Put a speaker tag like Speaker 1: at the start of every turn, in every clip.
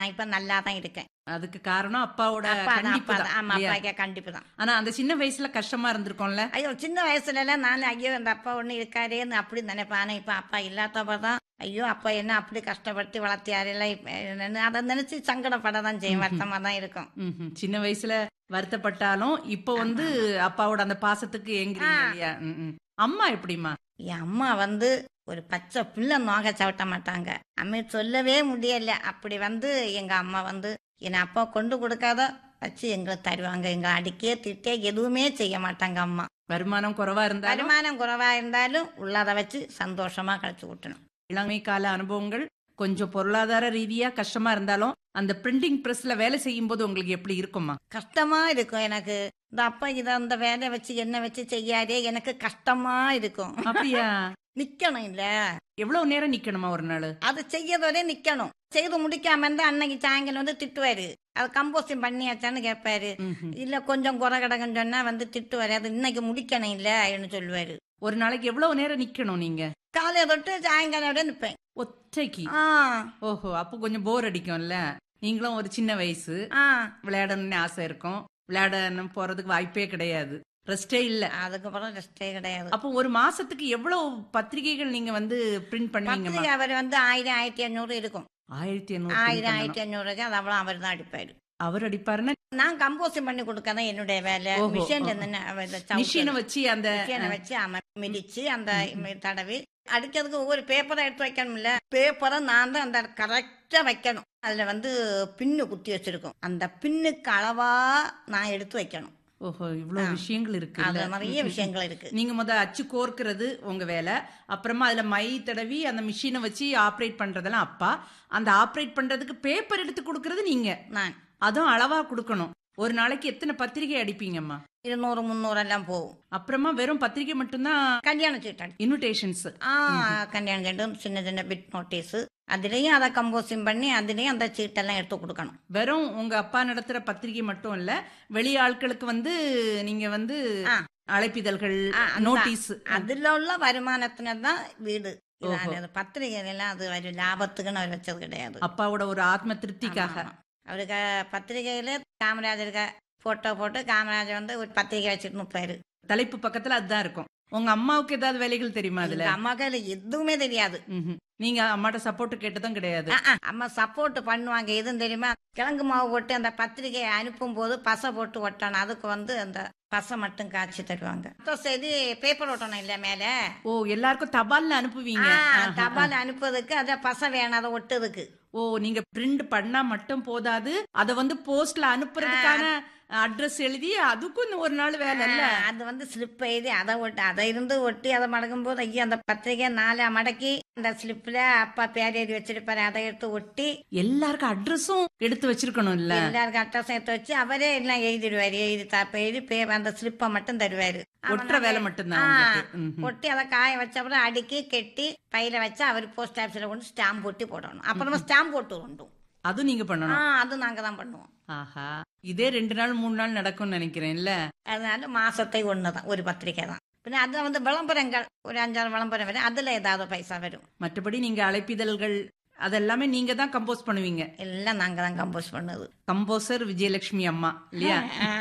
Speaker 1: நான் இப்ப நல்லா தான் இருக்கேன்
Speaker 2: அதுக்கு காரணம் அப்பாவோட
Speaker 1: அப்பா தான்
Speaker 2: கண்டிப்பு
Speaker 1: அப்பா
Speaker 2: தான்
Speaker 1: தான் ஆமா
Speaker 2: இல்லையா?
Speaker 1: அப்பா கண்டிப்பு தான்
Speaker 2: ஆனா அந்த சின்ன வயசுல கஷ்டமா இருந்திருக்கும்ல
Speaker 1: ஐயோ சின்ன வயசுல எல்லாம் நான் ஐயோ இந்த அப்பா ஒண்ணு இருக்காரேன்னு அப்படி நினைப்பேன் ஆனா இப்ப அப்பா இல்லாதப்ப தான் ஐயோ அப்பா என்ன அப்படி கஷ்டப்பட்டு வளர்த்தியாரில்ல இப்ப என்னன்னு அதை நினைச்சு சங்கடப்பட தான் செய்யும் வருத்தமா தான் இருக்கும்
Speaker 2: ம்ஹும். சின்ன வயசுல வருத்தப்பட்டாலும் இப்ப வந்து அப்பாவோட அந்த பாசத்துக்கு ஏங்குறீங்க
Speaker 1: ஆ.
Speaker 2: இல்லையா ம், ம். அம்மா எப்படிமா
Speaker 1: என் அம்மா வந்து ஒரு பச்சை பிள்ளை நோக சவிட்ட மாட்டாங்க அம்மா சொல்லவே முடியல அப்படி வந்து எங்க அம்மா வந்து என் அப்பா கொண்டு கொடுக்காத வச்சு எங்களுக்கு தருவாங்க எங்க அடிக்கே திட்டே எதுவுமே செய்ய மாட்டாங்க அம்மா
Speaker 2: வருமானம் குறைவா இருந்தாலும்
Speaker 1: வருமானம் குறைவா இருந்தாலும் உள்ளதை வச்சு சந்தோஷமா கழிச்சு விட்டணும்
Speaker 2: இளமை கால அனுபவங்கள் கொஞ்சம் பொருளாதார ரீதியா கஷ்டமா இருந்தாலும் அந்த பிரிண்டிங் பிரஸ்ல வேலை செய்யும் போது உங்களுக்கு எப்படி இருக்குமா
Speaker 1: கஷ்டமா இருக்கும் எனக்கு இந்த அப்பா இதை அந்த வேலையை வச்சு என்ன வச்சு செய்யாதே எனக்கு கஷ்டமா இருக்கும்
Speaker 2: அப்படியா
Speaker 1: நிக்கணும் இல்ல
Speaker 2: எவ்வளவு நேரம் நிக்கணுமா ஒரு நாள்
Speaker 1: அது செய்யறதோட நிக்கணும் செய்து முடிக்காம இருந்தா அன்னைக்கு சாயங்காலம் வந்து திட்டுவாரு அது கம்போஸ்டிங் பண்ணியாச்சான்னு கேட்பாரு இல்ல கொஞ்சம் குறை கடகன்னு சொன்னா வந்து திட்டுவாரு அது இன்னைக்கு முடிக்கணும் இல்ல சொல்லுவாரு
Speaker 2: ஒரு நாளைக்கு எவ்வளவு நேரம் நிக்கணும் நீங்க
Speaker 1: காலையை தொட்டு சாயங்காலம் வரை நிப்பேன்
Speaker 2: ஒத்தைக்கு
Speaker 1: ஆ
Speaker 2: ஓஹோ அப்போ கொஞ்சம் போர் அடிக்கும்ல நீங்களும் ஒரு சின்ன வயசு
Speaker 1: ஆ
Speaker 2: விளையாடணும்னு ஆசை இருக்கும் விளையாடணும் போறதுக்கு வாய்ப்பே கிடையாது ரெஸ்டே இல்ல
Speaker 1: அதுக்கப்புறம் ரெஸ்டே கிடையாது
Speaker 2: அப்போ ஒரு மாசத்துக்கு எவ்வளவு பத்திரிகைகள் நீங்க வந்து பிரிண்ட் பண்ணுவீங்கம்மா
Speaker 1: பத்திரிக்கை அவர் வந்து ஆயிரம் ஆயிரத்தி ஐநூறு இருக்கும்
Speaker 2: ஆயிரத்தி எண்ணூறு print
Speaker 1: ஆயிரம்
Speaker 2: பண்ணணும்.
Speaker 1: ஆயிரத்தி ஐநூறுக்கு அது அவ்வளவு அவர் தான் அடிப்பாரு
Speaker 2: அவர் அடிப்பாருன்னா
Speaker 1: நான் கம்போசிங் பண்ணி கொடுக்க தான் என்னுடைய வேலை
Speaker 2: ஓஹோ,
Speaker 1: மிஷின்
Speaker 2: ஓஹோ. மிஷினை வச்சு அந்த
Speaker 1: மிஷினை வச்சு அம மிதிச்சு அந்த தடவி அடிக்கிறதுக்கு ஒவ்வொரு பேப்பரை எடுத்து வைக்கணும்ல பேப்பரை நான் தான் அந்த கரெக்டா வைக்கணும் அதுல வந்து பின்னு குத்தி வச்சிருக்கோம் அந்த பின்னுக்கு அளவா நான் எடுத்து வைக்கணும்
Speaker 2: ஓஹோ இவ்வளவு
Speaker 1: ஆ.
Speaker 2: விஷயங்கள் இருக்கு
Speaker 1: அதுல நிறைய விஷயங்கள் இருக்கு
Speaker 2: நீங்க முத அச்சு கோர்க்கிறது உங்க வேலை அப்புறமா அதுல மை தடவி அந்த மிஷினை வச்சு ஆப்ரேட் பண்றதெல்லாம் அப்பா அந்த ஆப்ரேட் பண்றதுக்கு பேப்பர் எடுத்து கொடுக்கறது நீங்க
Speaker 1: நான்
Speaker 2: அதுவும் அளவா கொடுக்கணும் ஒரு நாளைக்கு எத்தனை பத்திரிகை அடிப்பீங்கம்மா
Speaker 1: இருநூறு முந்நூறு எல்லாம் போகும்
Speaker 2: அப்புறமா வெறும் பத்திரிகை மட்டும்தான்
Speaker 1: கல்யாண சீட்டு
Speaker 2: இன்விடேஷன்ஸ்
Speaker 1: ஆ கல்யாணம் சீட்டு சின்ன சின்ன பிட் நோட்டீஸ் அதுலயும் அதை கம்போசிங் பண்ணி அதுலயும் அந்த சீட்டெல்லாம் எடுத்து கொடுக்கணும்
Speaker 2: வெறும் உங்க அப்பா நடத்துற பத்திரிகை மட்டும் இல்ல வெளி ஆட்களுக்கு வந்து நீங்க வந்து
Speaker 1: ஆ.
Speaker 2: அழைப்பிதழ்கள்
Speaker 1: ஆ, அந்த-
Speaker 2: நோட்டீஸ்
Speaker 1: அதுல உள்ள வருமானத்துல தான் வீடு
Speaker 2: ஓஹோ.
Speaker 1: இதானது. அது பத்திரிகைகள் எல்லாம் அது ஒரு லாபத்துக்குன்னு அவர் வச்சது கிடையாது
Speaker 2: அப்பாவோட ஒரு ஆத்ம திருப்திக்காக
Speaker 1: ஆமா, ஆமா. அவருக்கு பத்திரிகையில காமராஜருக்கு போட்டோ போட்டு காமராஜர் வந்து ஒரு பத்திரிகை வச்சுட்டு நிற்பாரு
Speaker 2: தலைப்பு பக்கத்துல அதுதான் இருக்கும் உங்க அம்மாவுக்கு ஏதாவது வேலைகள் தெரியுமா அதுல
Speaker 1: எங்க அம்மாவுக்கு அதுல எதுவுமே தெரியாது
Speaker 2: ம்ஹும். நீங்க அம்மாட்ட சப்போர்ட் கேட்டதும் கிடையாது
Speaker 1: ஆ, ஆ, அம்மா சப்போர்ட் பண்ணுவாங்க எதுவும் தெரியுமா கிழங்கு மாவு போட்டு அந்த பத்திரிகையை அனுப்பும் போது பசை போட்டு ஒட்டணும் அதுக்கு வந்து அந்த பசை மட்டும் காய்ச்சி தருவாங்க மொத்த செய்தி பேப்பர் ஒட்டணும் இல்ல மேல
Speaker 2: ஓ எல்லாருக்கும் தபால்ல அனுப்புவீங்க
Speaker 1: ஆ,
Speaker 2: ஆஹா.
Speaker 1: தபால் அனுப்புறதுக்கு அத பசை வேணும் அதை ஒட்டுறதுக்கு
Speaker 2: ஓ நீங்க பிரிண்ட் பண்ணா மட்டும் போதாது அத வந்து போஸ்ட்ல அனுப்புறதுக்கான அட்ரஸ் எழுதி அதுக்கும் இன்னும் ஒரு நாள் வேலை இல்ல
Speaker 1: ஆ, அது வந்து ஸ்லிப் எழுதி அதை ஒட்டி அதை இருந்து ஒட்டி அதை மடக்கும் போது ஐயோ அந்த பத்திரிகை நாலா மடக்கி அந்த ஸ்லிப்ல அப்பா பேர் எழுதி வச்சிருப்பாரு அதை எடுத்து ஒட்டி
Speaker 2: எல்லாருக்கும் அட்ரஸும் எடுத்து வச்சிருக்கணும் இல்ல
Speaker 1: எல்லாருக்கும் அட்ரஸ் எடுத்து வச்சு அவரே எல்லாம் எழுதிடுவாரு எழுதி தாப்ப எழுதி பே அந்த ஸ்லிப்பை மட்டும் தருவாரு
Speaker 2: ஒட்டுற வேலை மட்டும்தான்
Speaker 1: ஆ,
Speaker 2: உங்களுக்கு. ம்ஹும்.
Speaker 1: ஒட்டி அதை காய வச்ச அப்புறம் அடுக்கி கெட்டி பையில வச்சு அவர் போஸ்ட் ஆபீஸ்ல கொண்டு ஸ்டாம்ப் ஒட்டி போடணும் அப்புறமா ஸ்டாம்ப் போட்டு உண்டும்
Speaker 2: அதுவும் நீங்க
Speaker 1: ஆ
Speaker 2: பண்ணணும்
Speaker 1: அது நாங்க தான் பண்ணுவோம்
Speaker 2: ஆஹா இதே ரெண்டு நாள் மூணு நாள் நடக்கும்னு நினைக்கிறேன் இல்ல
Speaker 1: அதனால மாசத்தை ஒண்ணுதான் ஒரு பத்திரிக்கை தான் பின்ன அது வந்து விளம்பரங்கள் ஒரு அஞ்சாறு விளம்பரம் வரும் அதுல ஏதாவது பைசா வரும்
Speaker 2: மற்றபடி நீங்க அழைப்பிதழ்கள் அதெல்லாமே நீங்க தான் கம்போஸ் பண்ணுவீங்க
Speaker 1: எல்லாம் நாங்க தான் கம்போஸ் பண்ணது
Speaker 2: கம்போசர் விஜயலட்சுமி அம்மா இல்லையா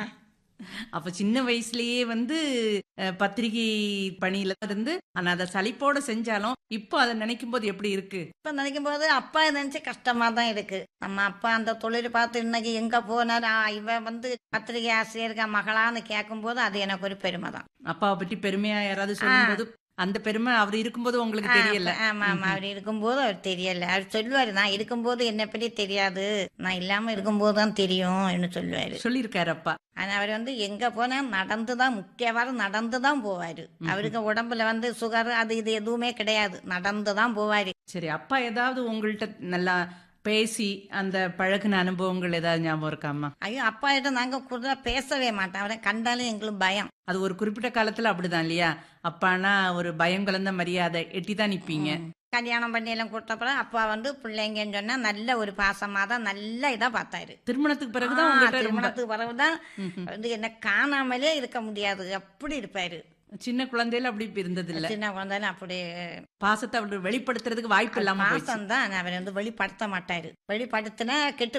Speaker 2: அப்ப சின்ன வயசுலயே வந்து அஹ், பத்திரிகை பணியில இருந்து ஆனா அதை சலிப்போட செஞ்சாலும் இப்போ அதை நினைக்கும் போது எப்படி இருக்கு
Speaker 1: இப்ப நினைக்கும் போது அப்பா நினைச்சு கஷ்டமா தான் இருக்கு நம்ம அப்பா அந்த தொழில் பார்த்து இன்னைக்கு எங்க போனாரு ஆ, இவ வந்து பத்திரிகை ஆசிரியருக்கா மகளான்னு கேட்கும் போது அது எனக்கு ஒரு பெருமை தான்
Speaker 2: அப்பாவை பற்றி பெருமையா யாராவது சொல்லும்போது அந்த பெருமை அவர் இருக்கும்போது உங்களுக்கு தெரியல
Speaker 1: ஆமா ஆமா அவர் இருக்கும்போது அவர் தெரியல அவர் சொல்லுவாரு நான் இருக்கும்போது என்ன பத்தி தெரியாது நான் இல்லாம இருக்கும்போது தான் தெரியும் சொல்லுவாரு
Speaker 2: சொல்லியிருக்காரு அப்பா
Speaker 1: ஆனா அவர் வந்து எங்க போனா நடந்து தான் முக்கியவாரம் நடந்து தான் போவாரு அவருக்கு உடம்புல வந்து சுகர் அது இது எதுவுமே கிடையாது நடந்து தான் போவாரு
Speaker 2: சரி அப்பா ஏதாவது உங்கள்கிட்ட நல்லா பேசி அந்த பழகுன அனுபவங்கள் ஏதாவது ஞாபகம் இருக்காமா
Speaker 1: ஐயோ அப்பா கிட்ட நாங்க கூட பேசவே மாட்டோம் அவரை கண்டாலும் எங்களுக்கு பயம்
Speaker 2: அது ஒரு குறிப்பிட்ட காலத்துல அப்படிதான் இல்லையா அப்பானா ஒரு பயம் கலந்த மரியாதை எட்டி தான் நிப்பீங்க
Speaker 1: கல்யாணம் பண்ணி எல்லாம் கொடுத்தப்பறம் அப்பா வந்து பிள்ளைங்கன்னு சொன்னா நல்ல ஒரு பாசமா தான் நல்ல இதா பார்த்தாரு
Speaker 2: திருமணத்துக்கு பிறகுதான்
Speaker 1: ஆ,
Speaker 2: உங்ககிட்ட ரொம்ப
Speaker 1: திருமணத்துக்கு பிறகுதான்
Speaker 2: ம்ஹும்.
Speaker 1: வந்து என்ன காணாமலே இருக்க முடியாது அப்படி இருப்பாரு
Speaker 2: சின்ன குழந்தையில அப்படி இருந்தது இல்ல
Speaker 1: சின்ன குழந்தையில அப்படி
Speaker 2: பாசத்தை அப்படி வெளிப்படுத்துறதுக்கு வாய்ப்பு இல்லாம போயிடுச்சு
Speaker 1: பாசம் தான் அவர் வந்து வெளிப்படுத்த மாட்டாரு வெளிப்படுத்தினா கெட்டு